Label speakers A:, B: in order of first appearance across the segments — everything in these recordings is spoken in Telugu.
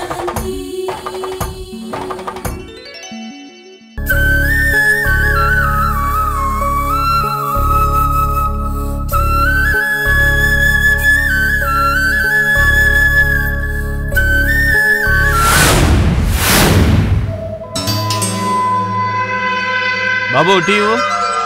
A: బాబు టీ ఇవ్వు.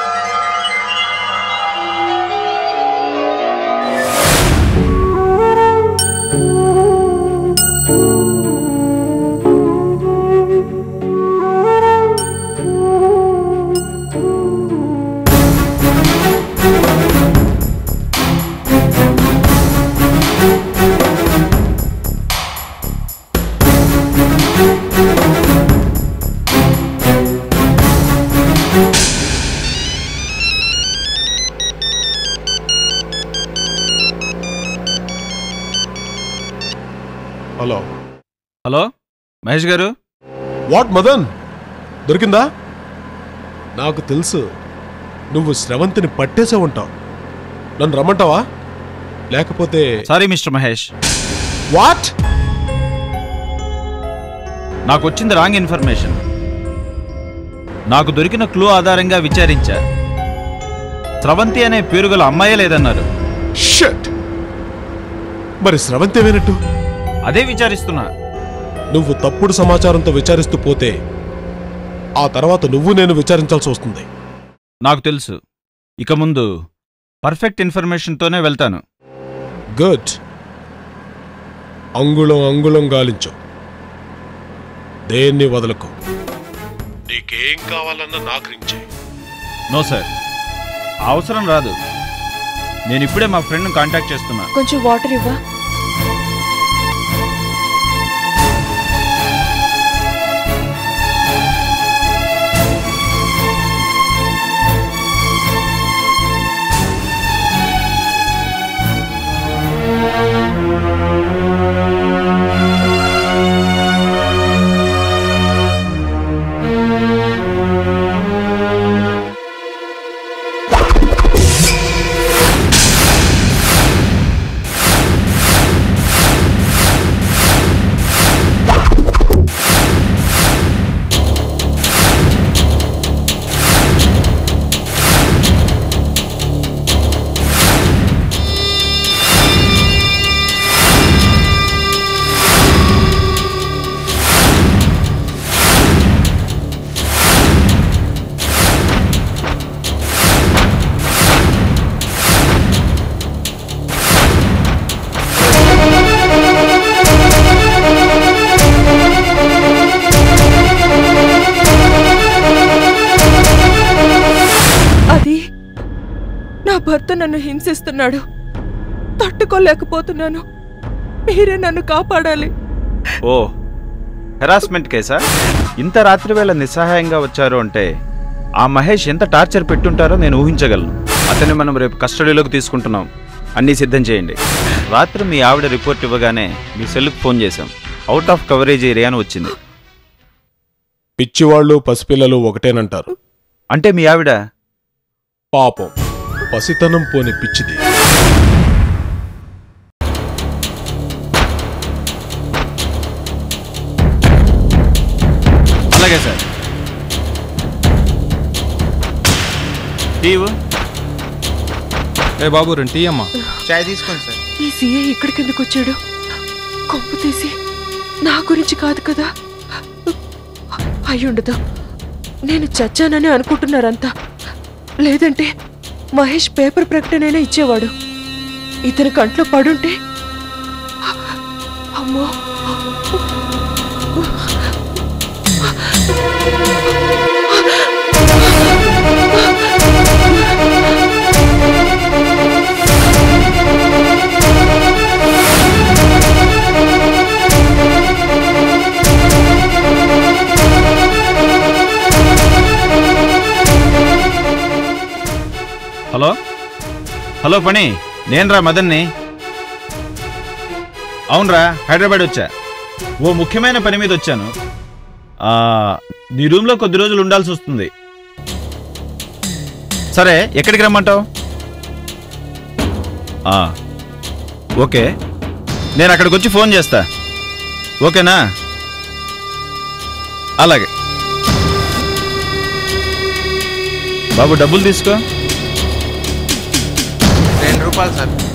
B: Hello
A: hello Mahesh garu
B: what Madan దొరికిందా నాకు తెలుసు నువ్వు స్రవంతిని పట్టేసే ఉంటావు నన్ను రమ్మంటావా లేకపోతే
A: సారీ మిస్టర్ మహేష్
B: వాట్
A: నాకు వచ్చింది రాంగ్ ఇన్ఫర్మేషన్ నాకు దొరికిన క్లూ ఆధారంగా విచారించా స్రవంతి అనే పేరు గల అమ్మాయే లేదన్నారు
B: షట్ మరి స్రవంతి ఏమైనట్టు
A: అదే విచారిస్తున్నా
B: నువ్వు తప్పుడు సమాచారంతో విచారిస్తూ పోతే ఆ తర్వాత నువ్వు నేను విచారించాల్సి వస్తుంది
A: నాకు తెలుసు ఇక ముందు పర్ఫెక్ట్ ఇన్ఫర్మేషన్తోనే వెళ్తాను
B: గుడ్ అంగుళం అంగుళం గాలించు దేన్ని వదలకు నీకేం కావాలన్నా నాకు రింగ్ చేయి
A: నో సార్ అవసరం రాదు నేను ఇప్పుడే మా ఫ్రెండ్ని కాంటాక్ట్ చేస్తున్నా
C: కొంచెం వాటర్ ఇవ్వా అది నా భర్త నన్ను హింసిస్తున్నాడు తట్టుకోలేకపోతున్నాను మీరే నన్ను కాపాడాలి
A: ఓ హెరాస్మెంట్ కేసా ఇంత రాత్రి వేళ నిస్సహాయంగా వచ్చారు అంటే ఆ మహేష్ ఎంత టార్చర్ పెట్టుంటారో నేను ఊహించగలను అతన్ని మనం రేపు కస్టడీలోకి తీసుకుంటున్నాం అన్నీ సిద్ధం చేయండి రాత్రి మీ ఆవిడ రిపోర్ట్ ఇవ్వగానే మీ సెల్కి ఫోన్ చేశాం అవుట్ ఆఫ్ కవరేజ్ ఏరియా అని వచ్చింది
B: పిచ్చివాళ్ళు పసిపిల్లలు ఒకటేనంటారు
A: అంటే మీ ఆవిడ
B: పాపం పసితనం పోని పిచ్చిది
A: అలాగే సార్ టీవు
D: ఏ బాబు రెండు టీ అమ్మా
E: చాయ్ తీసుకోండి సార్
C: ఈ సీఏ ఇక్కడికి ఎందుకు వచ్చాడు కొంపు తీసి నా గురించి కాదు కదా అయ్యుండదు నేను చచ్చానని అనుకుంటున్నారంతా లేదంటే మహేష్ పేపర్ ప్రకటనైనా ఇచ్చేవాడు ఇతని కంట్లో పడుంటే అమ్మో
A: హలో హలో పని నేనురా మదన్ని అవునరా హైదరాబాద్ వచ్చా ఓ ముఖ్యమైన పని మీద వచ్చాను ఆ, నీ రూమ్లో కొద్ది రోజులు ఉండాల్సి వస్తుంది సరే ఎక్కడికి రమ్మంటావు ఆ, ఓకే నేను అక్కడికి వచ్చి ఫోన్ చేస్తా ఓకేనా అలాగే బాబు డబ్బులు తీసుకో
D: రెండు రూపాయలు సార్